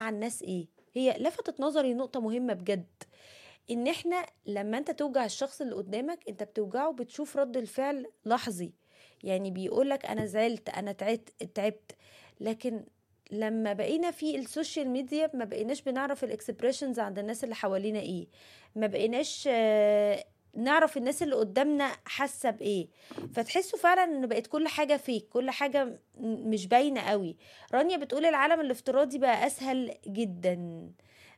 على الناس ايه هي لفتت نظري نقطة مهمة بجد ان احنا لما انت توجع الشخص اللي قدامك انت بتوجعه بتشوف رد الفعل لحظي يعني بيقولك انا زعلت انا تعبت تعبت لكن لما بقينا في السوشيال ميديا ما بقيناش بنعرف الاكسبريشنز عند الناس اللي حوالينا ايه ما بقيناش آه، نعرف الناس اللي قدامنا حاسه بايه فتحسوا فعلا ان بقت كل حاجه فيك كل حاجه م- مش باينه قوي رانيا بتقول العالم الافتراضي بقى اسهل جدا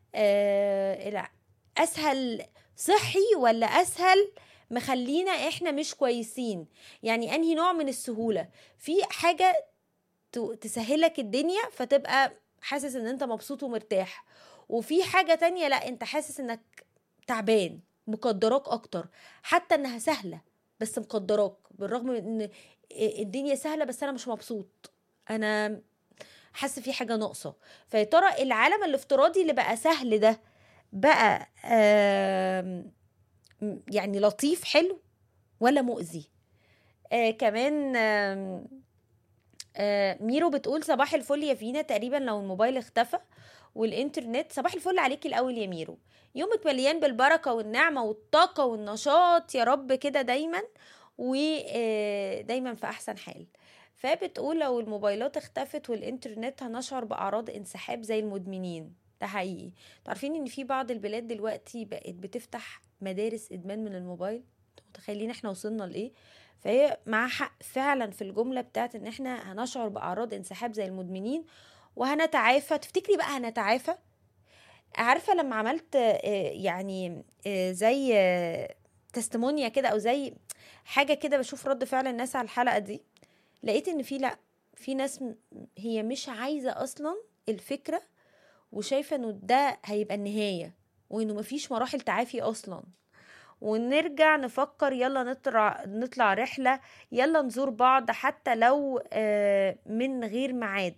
آه الع- اسهل صحي ولا اسهل مخلينا احنا مش كويسين يعني انهي نوع من السهوله في حاجه ت- تسهلك الدنيا فتبقى حاسس ان انت مبسوط ومرتاح وفي حاجه تانية لا انت حاسس انك تعبان مقدراك اكتر حتى انها سهله بس مقدراك بالرغم من ان الدنيا سهله بس انا مش مبسوط انا حاسه في حاجه ناقصه فيا ترى العالم الافتراضي اللي بقى سهل ده بقى آم، يعني لطيف حلو ولا مؤذي آه كمان آم، آه ميرو بتقول صباح الفل يا فينا تقريبا لو الموبايل اختفى والانترنت صباح الفل عليكي الاول يا ميرو يومك مليان بالبركه والنعمه والطاقه والنشاط يا رب كده دايما ودايما في احسن حال فبتقول لو الموبايلات اختفت والانترنت هنشعر باعراض انسحاب زي المدمنين ده حقيقي عارفين ان في بعض البلاد دلوقتي بقت بتفتح مدارس ادمان من الموبايل انتوا متخيلين احنا وصلنا لايه فهي مع حق فعلا في الجمله بتاعت ان احنا هنشعر باعراض انسحاب زي المدمنين وهنتعافى تفتكري بقى هنتعافى عارفه لما عملت آه، يعني آه، زي تستمونيا كده او زي حاجه كده بشوف رد فعل الناس على الحلقه دي لقيت ان في لا في ناس م- هي مش عايزه اصلا الفكره وشايفه انه ده هيبقى النهايه وانه مفيش مراحل تعافي اصلا ونرجع نفكر يلا نطلع نطلع رحله يلا نزور بعض حتى لو آه، من غير ميعاد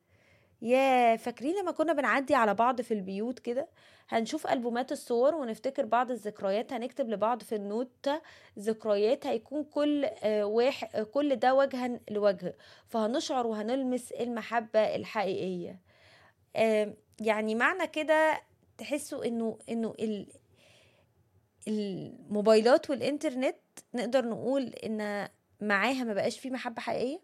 يا فاكرين لما كنا بنعدي على بعض في البيوت كده هنشوف ألبومات الصور ونفتكر بعض الذكريات هنكتب لبعض في النوت ذكريات هيكون كل آه، واحد كل ده وجها لوجه فهنشعر وهنلمس المحبة الحقيقية آه، يعني معنى كده تحسوا انه انه ال- الموبايلات والانترنت نقدر نقول ان معاها ما بقاش في محبة حقيقية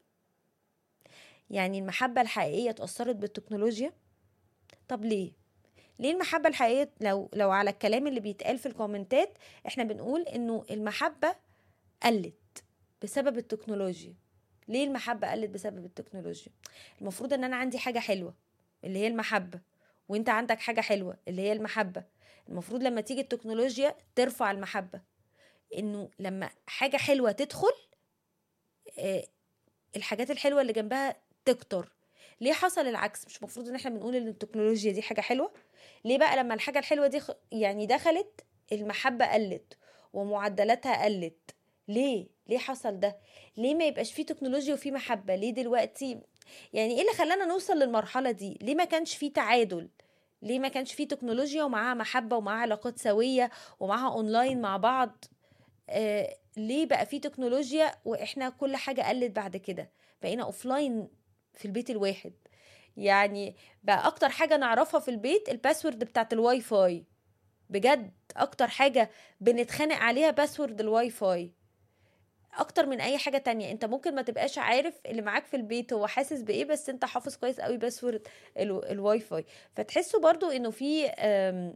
يعني المحبة الحقيقية اتأثرت بالتكنولوجيا طب ليه ليه المحبة الحقيقية لو لو على الكلام اللي بيتقال في الكومنتات احنا بنقول انه المحبة قلت بسبب التكنولوجيا ليه المحبة قلت بسبب التكنولوجيا المفروض ان انا عندي حاجة حلوة اللي هي المحبة وانت عندك حاجة حلوة اللي هي المحبة المفروض لما تيجي التكنولوجيا ترفع المحبة انه لما حاجة حلوة تدخل آه، الحاجات الحلوة اللي جنبها تكتر ليه حصل العكس مش المفروض ان احنا بنقول ان التكنولوجيا دي حاجة حلوة ليه بقى لما الحاجة الحلوة دي خ- يعني دخلت المحبة قلت ومعدلاتها قلت ليه ليه حصل ده ليه ما يبقاش فيه تكنولوجيا وفيه محبة ليه دلوقتي يعني ايه اللي خلانا نوصل للمرحلة دي ليه ما كانش فيه تعادل ليه ما كانش فيه تكنولوجيا ومعاها محبة ومعاها علاقات سوية ومعاها اونلاين مع بعض آه ليه بقى فيه تكنولوجيا واحنا كل حاجة قلت بعد كده بقينا اوفلاين في البيت الواحد يعني بقى اكتر حاجة نعرفها في البيت الباسورد بتاعت الواي فاي بجد اكتر حاجة بنتخانق عليها باسورد الواي فاي اكتر من اي حاجة تانية انت ممكن ما تبقاش عارف اللي معاك في البيت هو حاسس بايه بس انت حافظ كويس قوي باسورد ال- الواي فاي فتحسوا برضو انه في آم،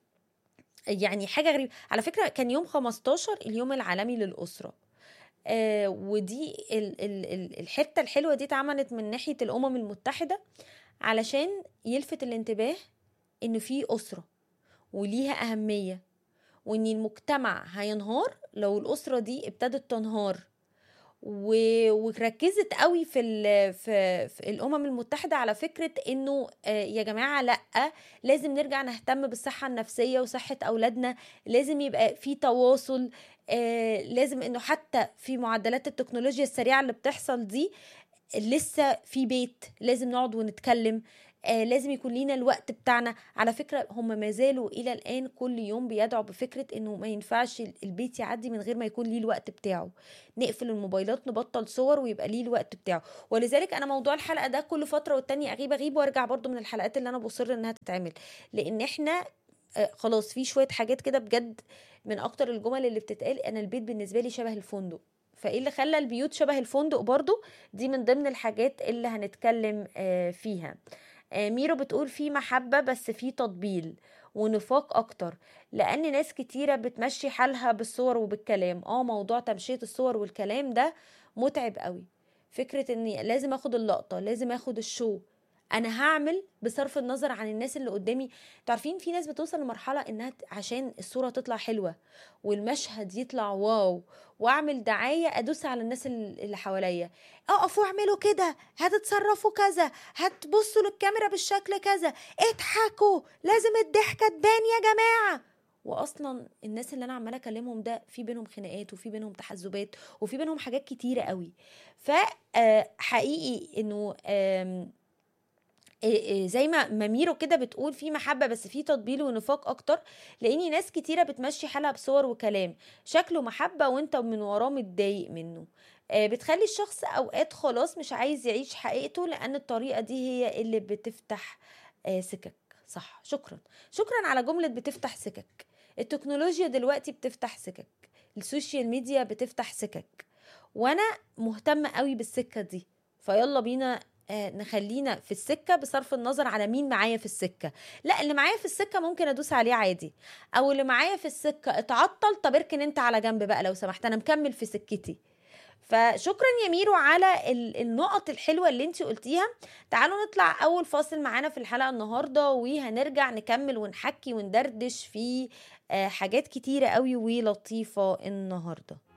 يعني حاجة غريبة على فكرة كان يوم 15 اليوم العالمي للأسرة آه ودي ال ال ال الحتة الحلوة دي اتعملت من ناحية الأمم المتحدة علشان يلفت الانتباه إن في أسرة وليها أهمية وإن المجتمع هينهار لو الأسرة دي ابتدت تنهار و... وركزت قوي في ال... في... في الامم المتحده على فكره انه آه، يا جماعه لا لازم نرجع نهتم بالصحه النفسيه وصحه اولادنا لازم يبقى في تواصل آه، لازم انه حتى في معدلات التكنولوجيا السريعه اللي بتحصل دي لسه في بيت لازم نقعد ونتكلم آه لازم يكون لينا الوقت بتاعنا على فكرة هم ما زالوا إلى الآن كل يوم بيدعوا بفكرة إنه ما ينفعش ال- البيت يعدي من غير ما يكون ليه الوقت بتاعه نقفل الموبايلات نبطل صور ويبقى ليه الوقت بتاعه ولذلك أنا موضوع الحلقة ده كل فترة والتانية أغيب أغيب وأرجع برضو من الحلقات اللي أنا بصر إنها تتعمل لأن إحنا آه خلاص في شوية حاجات كده بجد من أكتر الجمل اللي بتتقال أنا البيت بالنسبة لي شبه الفندق فايه اللي خلى البيوت شبه الفندق برضو دي من ضمن الحاجات اللي هنتكلم آه، فيها آه، ميرو بتقول في محبة بس في تطبيل ونفاق اكتر لان ناس كتيرة بتمشي حالها بالصور وبالكلام اه موضوع تمشية الصور والكلام ده متعب قوي فكرة اني لازم اخد اللقطة لازم اخد الشو انا هعمل بصرف النظر عن الناس اللي قدامي تعرفين في ناس بتوصل لمرحلة انها ت- عشان الصورة تطلع حلوة والمشهد يطلع واو واعمل دعاية ادوس على الناس ال- اللي حواليا اقفوا اعملوا كده هتتصرفوا كذا هتبصوا للكاميرا بالشكل كذا اضحكوا لازم الضحكة تبان يا جماعة واصلا الناس اللي انا عماله اكلمهم ده في بينهم خناقات وفي بينهم تحزبات وفي بينهم حاجات كتيره قوي ف آه، حقيقي انه آم، إيه إيه زي ما ما ميرو كده بتقول في محبة بس في تطبيل ونفاق أكتر لأني ناس كتيرة بتمشي حالها بصور وكلام شكله محبة وانت من وراه متضايق منه آه، بتخلي الشخص أوقات خلاص مش عايز يعيش حقيقته لأن الطريقة دي هي اللي بتفتح آه، سكك صح شكرا شكرا على جملة بتفتح سكك التكنولوجيا دلوقتي بتفتح سكك السوشيال ميديا بتفتح سكك وانا مهتمة قوي بالسكة دي فيلا بينا آه، نخلينا في السكة بصرف النظر على مين معايا في السكة لا اللي معايا في السكة ممكن ادوس عليه عادي او اللي معايا في السكة اتعطل طب اركن انت على جنب بقى لو سمحت انا مكمل في سكتي فشكرا يا ميرو على ال- النقط الحلوة اللي انت قلتيها تعالوا نطلع اول فاصل معانا في الحلقة النهاردة وهنرجع نكمل ونحكي وندردش في آه، حاجات كتيرة قوي ولطيفة النهاردة